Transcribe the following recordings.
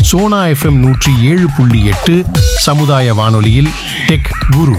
Sona FM நூற்றி ஏழு புள்ளி எட்டு சமுதாய வானொலியில் டெக் குரு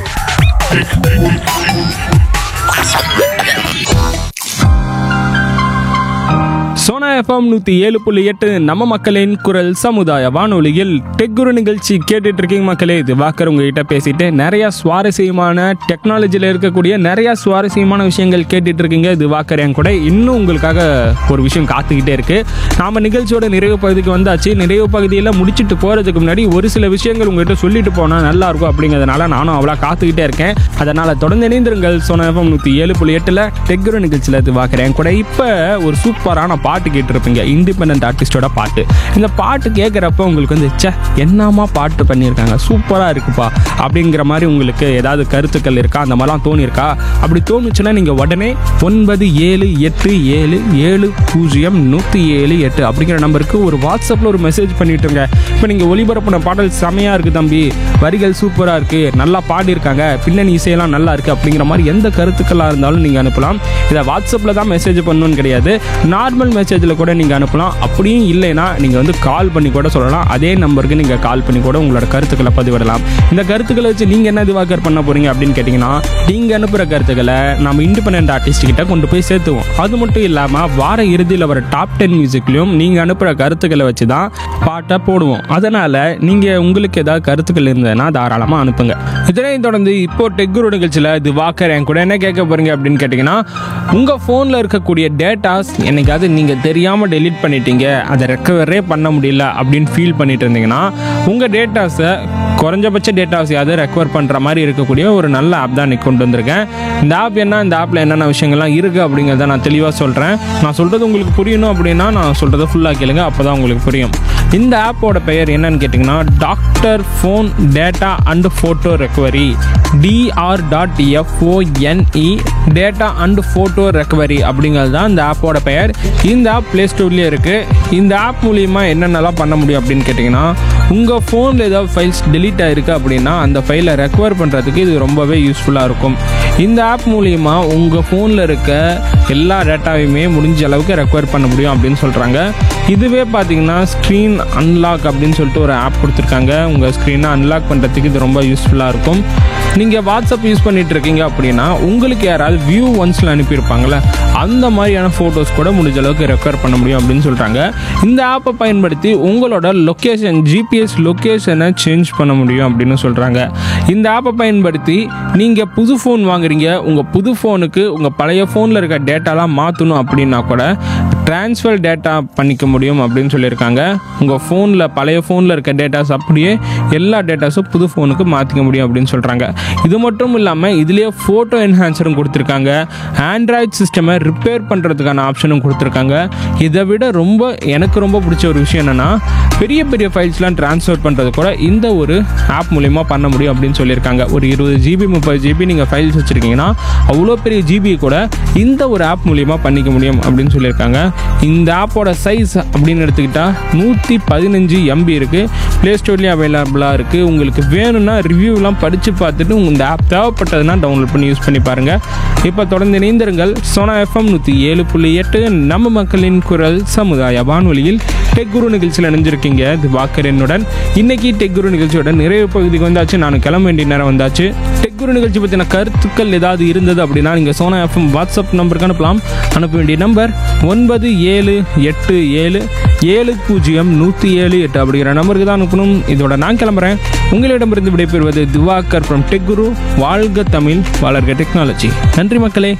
சோனா எஃப்எம் நூற்றி ஏழு புள்ளி எட்டு நம்ம மக்களின் குரல் சமுதாய வானொலியில் டெக் குரு நிகழ்ச்சி கேட்டுட்டு இருக்கீங்க மக்களே இது வாக்கர் உங்ககிட்ட பேசிட்டு நிறைய சுவாரஸ்யமான டெக்னாலஜியில் இருக்கக்கூடிய நிறைய சுவாரஸ்யமான விஷயங்கள் கேட்டுட்டு இருக்கீங்க இது வாக்கர் என் கூட இன்னும் உங்களுக்காக ஒரு விஷயம் காத்துக்கிட்டே இருக்கு நாம நிகழ்ச்சியோட நிறைவு பகுதிக்கு வந்தாச்சு நிறைவு பகுதியில் முடிச்சுட்டு போறதுக்கு முன்னாடி ஒரு சில விஷயங்கள் உங்ககிட்ட சொல்லிட்டு போனால் நல்லா இருக்கும் அப்படிங்கிறதுனால நானும் அவ்வளோ காத்துக்கிட்டே இருக்கேன் அதனால தொடர்ந்து இணைந்திருங்கள் சோனா எஃப்எம் நூற்றி ஏழு புள்ளி எட்டில் டெக் குரு நிகழ்ச்சியில் இது வாக்குறேன் கூட இப்போ ஒரு சூப்பரான பாட்டு கேட்டிருப்பீங்க இண்டிபெண்ட் ஆர்டிஸ்டோட பாட்டு இந்த பாட்டு கேட்குறப்ப உங்களுக்கு வந்து ச்சே என்னமா பாட்டு பண்ணியிருக்காங்க சூப்பராக இருக்குப்பா அப்படிங்கிற மாதிரி உங்களுக்கு ஏதாவது கருத்துக்கள் இருக்கா அந்த மாதிரிலாம் தோணியிருக்கா அப்படி தோணுச்சுன்னா நீங்கள் உடனே ஒன்பது ஏழு எட்டு ஏழு ஏழு பூஜ்ஜியம் நூற்றி ஏழு எட்டு அப்படிங்கிற நம்பருக்கு ஒரு வாட்ஸ்அப்பில் ஒரு மெசேஜ் பண்ணிட்டுருங்க இப்போ நீங்கள் ஒளிபரப்பின பாடல் செமையாக இருக்குது தம்பி வரிகள் சூப்பராக இருக்குது நல்லா பாடியிருக்காங்க பின்னணி இசையெல்லாம் நல்லா இருக்குது அப்படிங்கிற மாதிரி எந்த கருத்துக்களாக இருந்தாலும் நீங்கள் அனுப்பலாம் இதை வாட்ஸ்அப்பில் தான் மெசேஜ் பண்ணணும்னு கிடையாது நார்மல் மெசேஜில் கூட நீங்கள் அனுப்பலாம் அப்படியும் இல்லைன்னா நீங்கள் வந்து கால் பண்ணி கூட சொல்லலாம் அதே நம்பருக்கு நீங்கள் கால் பண்ணி கூட உங்களோட கருத்துக்களை பதிவிடலாம் இந்த கருத்துக்களை வச்சு நீங்கள் என்ன திவாகர் பண்ண போகிறீங்க அப்படின்னு கேட்டிங்கன்னா நீங்கள் அனுப்புகிற கருத்துக்களை நம்ம இண்டிபெண்ட் ஆர்டிஸ்ட் கிட்ட கொண்டு போய் சேர்த்துவோம் அது மட்டும் இல்லாமல் வார இறுதியில் வர டாப் டென் மியூசிக்லையும் நீங்கள் அனுப்புகிற கருத்துக்களை வச்சு தான் பாட்டை போடுவோம் அதனால் நீங்கள் உங்களுக்கு ஏதாவது கருத்துக்கள் இருந்ததுன்னா தாராளமாக அனுப்புங்க இதனையும் தொடர்ந்து இப்போ டெக்குரு நிகழ்ச்சியில் இது வாக்கர் என் கூட என்ன கேட்க போறீங்க அப்படின்னு கேட்டிங்கன்னா உங்கள் ஃபோனில் இருக்கக்கூடிய டேட்டாஸ் என்னைக்காவது நீங்கள் தெரியாமல் டெலீட் பண்ணிட்டீங்க அதை ரெக்கவரே பண்ண முடியல அப்படின்னு ஃபீல் பண்ணிட்டு இருந்தீங்கன்னா உங்கள் டேட்டாஸை குறைஞ்சபட்ச டேட்டாஸையாவது ரெக்கவர் பண்ணுற மாதிரி இருக்கக்கூடிய ஒரு நல்ல ஆப் தான் இன்னைக்கு கொண்டு வந்திருக்கேன் இந்த ஆப் என்ன இந்த ஆப்பில் என்னென்ன விஷயங்கள்லாம் இருக்குது அப்படிங்கிறத நான் தெளிவாக சொல்கிறேன் நான் சொல்கிறது உங்களுக்கு புரியணும் அப்படின்னா நான் சொல்கிறத ஃபுல்லாக கேளுங்க அப்போ தான் உங்களுக்கு புரியும் இந்த ஆப்போட பெயர் என்னன்னு கேட்டிங்கன்னா doctor phone data and photo recovery DR dot FONE data and photo recovery அப்படிங்கிறது தான் இந்த ஆப்போட பெயர் இந்த ஆப் ப்ளே ஸ்டோர்லேயே இருக்குது இந்த ஆப் மூலிமா என்னென்னலாம் பண்ண முடியும் அப்படின்னு கேட்டிங்கன்னா உங்கள் ஃபோனில் ஏதாவது ஃபைல்ஸ் delete ஆயிருக்கு அப்படின்னா அந்த ஃபைலை ரெக்கவர் பண்ணுறதுக்கு இது ரொம்பவே யூஸ்ஃபுல்லாக இருக்கும் இந்த ஆப் மூலிமா உங்கள் ஃபோனில் இருக்க எல்லா டேட்டாவையுமே முடிஞ்ச அளவுக்கு ரெக்கவர் பண்ண முடியும் அப்படின்னு சொல்கிறாங்க இதுவே பார்த்தீங்கன்னா ஸ்க்ரீன் அன்லாக் அப்படின்னு சொல்லிட்டு ஒரு ஆப் கொடுத்துருக்காங்க உங்கள் ஸ்க்ரீனை அன்லாக் பண்ணுறதுக்கு இது ரொம்ப யூஸ்ஃபுல்லாக இருக்கும் நீங்கள் வாட்ஸ்அப் யூஸ் பண்ணிட்டு இருக்கீங்க அப்படின்னா உங்களுக்கு யாராவது வியூ ஒன்ஸில் அனுப்பியிருப்பாங்கள்ல அந்த மாதிரியான ஃபோட்டோஸ் கூட முடிஞ்ச அளவுக்கு ரெக்கவர் பண்ண முடியும் அப்படின்னு சொல்கிறாங்க இந்த ஆப்பை பயன்படுத்தி உங்களோட லொக்கேஷன் ஜிபிஎஸ் லொக்கேஷனை சேஞ்ச் பண்ண முடியும் அப்படின்னு சொல்கிறாங்க இந்த ஆப்பை பயன்படுத்தி நீங்கள் புது ஃபோன் வாங்குறீங்க உங்கள் புது ஃபோனுக்கு உங்கள் பழைய ஃபோனில் இருக்க டேட்டாலாம் மாற்றணும் அப்படின்னா கூட ட்ரான்ஸ்ஃபர் டேட்டா பண்ணிக்க முடியும் அப்படின்னு சொல்லியிருக்காங்க உங்கள் ஃபோனில் பழைய ஃபோனில் இருக்க டேட்டாஸ் அப்படியே எல்லா டேட்டாஸும் புது ஃபோனுக்கு மாற்றிக்க முடியும் அப்படின்னு சொல்கிறாங்க இது மட்டும் இல்லாமல் இதுலேயே ஃபோட்டோ என்ஹான்சரும் கொடுத்துருக்காங்க ஆண்ட்ராய்ட் சிஸ்டமை ரிப்பேர் பண்ணுறதுக்கான ஆப்ஷனும் கொடுத்துருக்காங்க இதை விட ரொம்ப எனக்கு ரொம்ப பிடிச்ச ஒரு விஷயம் என்னென்னா பெரிய பெரிய ஃபைல்ஸ்லாம் ட்ரான்ஸ்ஃபர் பண்ணுறது கூட இந்த ஒரு ஆப் மூலிமா பண்ண முடியும் அப்படின்னு சொல்லியிருக்காங்க ஒரு இருபது ஜிபி முப்பது ஜிபி நீங்கள் ஃபைல்ஸ் வச்சுருக்கீங்கன்னா அவ்வளோ பெரிய ஜிபி கூட இந்த ஒரு ஆப் மூலிமா பண்ணிக்க முடியும் அப்படின்னு சொல்லியிருக்காங்க இந்த ஆப்போட சைஸ் அப்படின்னு எடுத்துக்கிட்டால் நூற்றி பதினஞ்சு எம்பி இருக்குது ப்ளே ஸ்டோர்லேயும் அவைலபிளாக இருக்குது உங்களுக்கு வேணும்னா ரிவ்யூலாம் படித்து பார்த்துட்டு உங்களுக்கு இந்த ஆப் தேவைப்பட்டதுன்னா டவுன்லோட் பண்ணி யூஸ் பண்ணி பாருங்கள் இப்போ தொடர்ந்து இணைந்திருங்கள் சோனா எஃப்எம் நூற்றி ஏழு புள்ளி எட்டு நம்ம மக்களின் குரல் சமுதாய வானொலியில் டெக் குரு நிகழ்ச்சியில் இணைஞ்சிருக்கீங்க இது வாக்கர் என்னுடன் இன்னைக்கு டெக் குரு நிகழ்ச்சியோட நிறைவு பகுதிக்கு வந்தாச்சு நான் கிளம்ப வேண்டிய நேரம் வந்தாச்சு டெக் குரு நிகழ்ச்சி பற்றின கருத்துக்கள் ஏதாவது இருந்தது அப்படின்னா நீங்கள் சோனா எஃப்எம் வாட்ஸ்அப் நம்பருக்கு அனுப்பலாம் அனுப்ப வேண்டிய நம்பர் ஒன்பது ஏழு எட்டு ஏழு ஏழு பூஜ்ஜியம் நூற்றி ஏழு எட்டு அப்படிங்கிற நம்பருக்கு தான் அனுப்பணும் இதோட நான் கிளம்புறேன் உங்களிடமிருந்து விடைபெறுவது திவாகர் ஃப்ரம் டெக் குரு வாழ்க தமிழ் வளர்க டெக்னாலஜி நன்றி மக்களே